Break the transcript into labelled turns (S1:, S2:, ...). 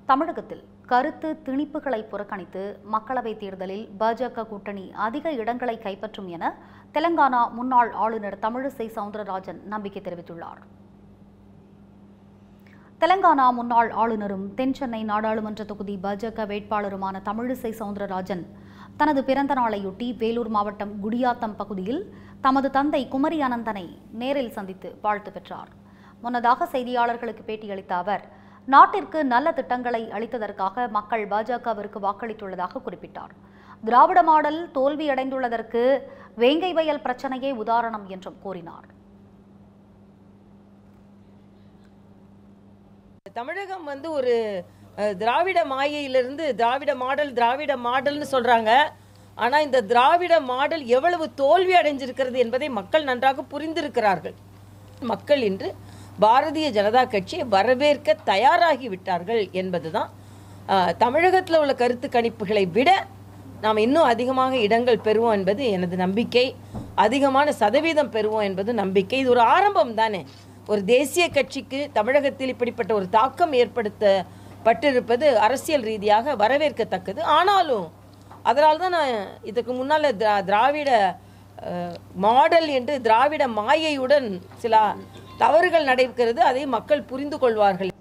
S1: தமிழகத்தில் கருத்து திணிப்புகளை புறக்கணித்து மக்களவைத் தேர்தலில் பாஜக கூட்டணி அதிக இடங்களை கைப்பற்றும் என தெலங்கானா முன்னாள் ஆளுநர் தமிழிசை சவுந்தரராஜன் நம்பிக்கை தெரிவித்துள்ளார் தெலங்கானா முன்னாள் ஆளுநரும் தென்சென்னை நாடாளுமன்ற தொகுதி பாஜக வேட்பாளருமான தமிழிசை சவுந்தரராஜன் தனது பிறந்த நாளையொட்டி வேலூர் மாவட்டம் குடியாத்தம் பகுதியில் தமது தந்தை குமரி அனந்தனை நேரில் சந்தித்து வாழ்த்து பெற்றார் முன்னதாக செய்தியாளர்களுக்கு பேட்டியளித்த அவர் நாட்டிற்கு நல்ல திட்டங்களை அளித்ததற்காக மக்கள் பாஜகவிற்கு வாக்களித்துள்ளதாக குறிப்பிட்டார் திராவிட மாடல் தோல்வியடைந்துள்ளதற்கு வேங்கை வயல் பிரச்சனையே உதாரணம் என்றும் கூறினார்
S2: தமிழகம் வந்து ஒரு அஹ், திராவிட மாயையிலிருந்து திராவிட மாடல் திராவிட மாடல்னு சொல்றாங்க ஆனா இந்த திராவிட மாடல் எவ்வளவு தோல்வி அடைஞ்சிருக்கிறது என்பதை மக்கள் நன்றாக புரிந்திருக்கிறார்கள் மக்கள் இன்று பாரதிய ஜனதா கட்சியை வரவேற்க தயாராகி விட்டார்கள் என்பதுதான் அஹ், தமிழகத்தில் உள்ள கருத்து கணிப்புகளை விட நாம் இன்னும் அதிகமாக இடங்கள் பெறுவோம் என்பது எனது நம்பிக்கை அதிகமான சதவீதம் பெறுவோம் என்பது நம்பிக்கை இது ஒரு ஆரம்பம் தானே ஒரு தேசிய கட்சிக்கு தமிழகத்தில் இப்படிப்பட்ட ஒரு தாக்கம் ஏற்படுத்தப்பட்டிருப்பது அரசியல் ரீதியாக வரவேற்கத்தக்கது ஆனாலும் அதனால தான் நான் இதுக்கு முன்னால் திரா திராவிட அஹ், மாடல் என்று திராவிட மாயையுடன் சில தவறுகள் நடைபெறுகிறது அதை மக்கள் புரிந்து கொள்வார்கள்